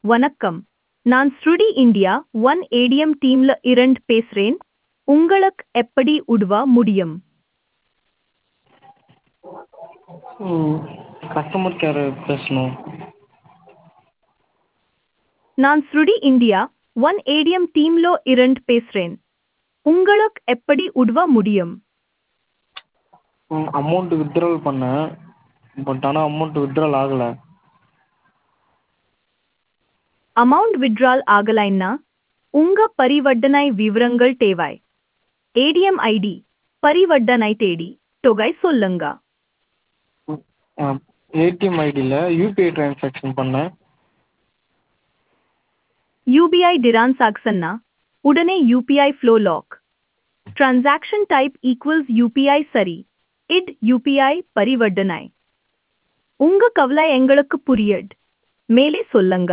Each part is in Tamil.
வணக்கம் நான் ஸ்ருடி இந்தியா ஒன் ஏடிஎம் டீம்ல இருந்து பேசுறேன் உங்களுக்கு எப்படி உதவ முடியும் ம் கஸ்டமர் கேர் பேசணும் நான் ஸ்ருடி இந்தியா ஒன் ஏடிஎம் டீம்ல இருந்து பேசுறேன் உங்களுக்கு எப்படி உதவ முடியும் ம் அமௌண்ட் வித்ட்ரால் பண்ணேன் பட் ஆனால் அமௌண்ட் வித்ட்ரால் ஆகலை அமௌண்ட் வித்ட்ரால் ஆகலைன்னா உங்க பரிவர்த்தனை விவரங்கள் தேவை ஏடிஎம் ஐடி பரிவர்த்தனை தேடி தொகை சொல்லுங்க ஏடிஎம் ஐடியில் யூபிஐ ட்ரான்சாக்ஷன் பண்ணேன் யூபிஐ டிரான்சாக்சன்னா உடனே UPI flow log transaction type equals UPI சரி இட் யூபிஐ பரிவர்த்தனை உங்க கவலை எங்களுக்கு புரியட் மேலே சொல்லுங்க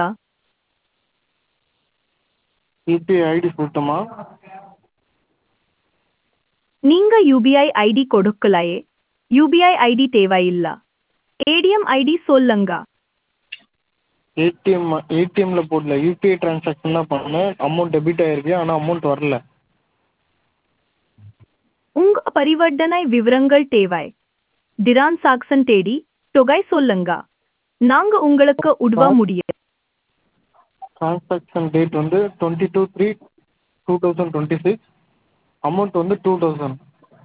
யூபிஐ ஐடி சொல்லட்டுமா நீங்க யூபிஐ ஐடி கொடுக்கலையே யூபிஐ ஐடி தேவையில்ல ஏடிஎம் ஐடி சொல்லுங்க ஏடிஎம் ஏடிஎம்மில் போடல யூபிஐ ட்ரான்சாக்ஷன் தான் பண்ணேன் அமௌண்ட் டெபிட் ஆகிருக்கு ஆனால் அமௌண்ட் வரல உங்க பரிவர்த்தனை விவரங்கள் தேவை டிரான்சாக்சன் தேடி தொகை சொல்லுங்க நாங்க உங்களுக்கு உதவ முடியும் ட்ரான்சாக்ஷன் டேட் வந்து twenty two three two thousand twenty six amount வந்து two thousand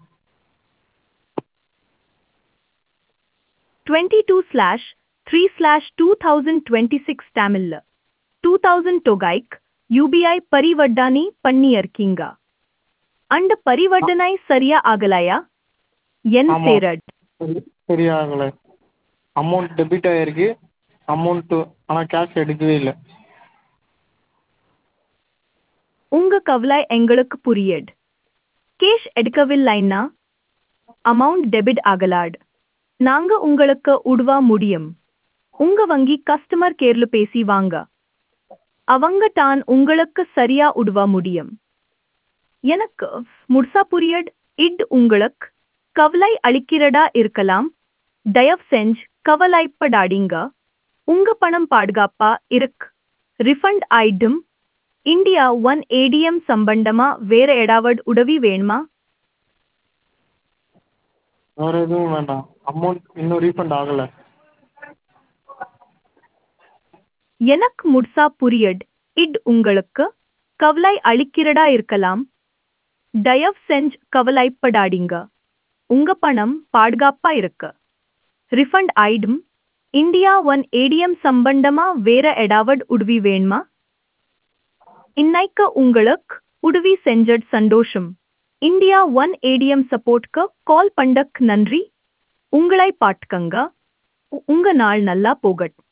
twenty two slash three slash two thousand twenty six தமிழ்ல டூ தௌசண்ட் தொகைக்கு யூபிஐ பரிவர்த்தனை பண்ணியிருக்கீங்க அந்த பரிவர்த்தனை சரியா ஆகலையா என் ஆமா. சேரட் சரி சரியாகலை அமௌண்ட் டெபிட் ஆகிருக்கு அமௌண்ட்டு ஆனால் கேஷ் எடுக்கவே இல்லை உங்க கவலை எங்களுக்கு புரியட் கேஷ் எடுக்கவில்லைன்னா அமௌண்ட் டெபிட் ஆகலாட் நாங்க உங்களுக்கு உதவ முடியும் உங்க வங்கி கஸ்டமர் கேர்ல பேசி வாங்க அவங்க தான் உங்களுக்கு சரியா உதவ முடியும் எனக்கு முழுசா புரியட் இட் உங்களுக்கு கவலை அளிக்கிறதா இருக்கலாம் தயவு செஞ்சு கவலைப்படாதீங்க உங்க பணம் பாதுகாப்பா இருக்கு ரிஃபண்ட் ஆயிடும் இந்தியா ஒன் ஏடிஎம் சம்பந்தமா வேற ஏதாவது உதவி வேணுமா வேறு எதுவும் வேண்டாம் அமௌண்ட் இன்னும் ரீஃபண்ட் ஆகலை எனக்கு முழுசா புரியட் இட் உங்களுக்கு கவலை அளிக்கிறதா இருக்கலாம் தயவு செஞ்சு கவலைப்படாதீங்க உங்க பணம் பாதுகாப்பா இருக்கு ரிஃபண்ட் ஆயிடும் இந்தியா ஒன் ஏடிஎம் சம்பந்தமா வேற ஏதாவது உதவி வேணுமா இன்னைக்கு உங்களுக்கு உதவி செஞ்சட் சந்தோஷம் இந்தியா ஒன் ஏடிஎம் சப்போர்ட்க்கு கால் பண்ணக் நன்றி உங்களை பாட்டுக்கங்க உ- உங்க நாள் நல்லா போகட்டும்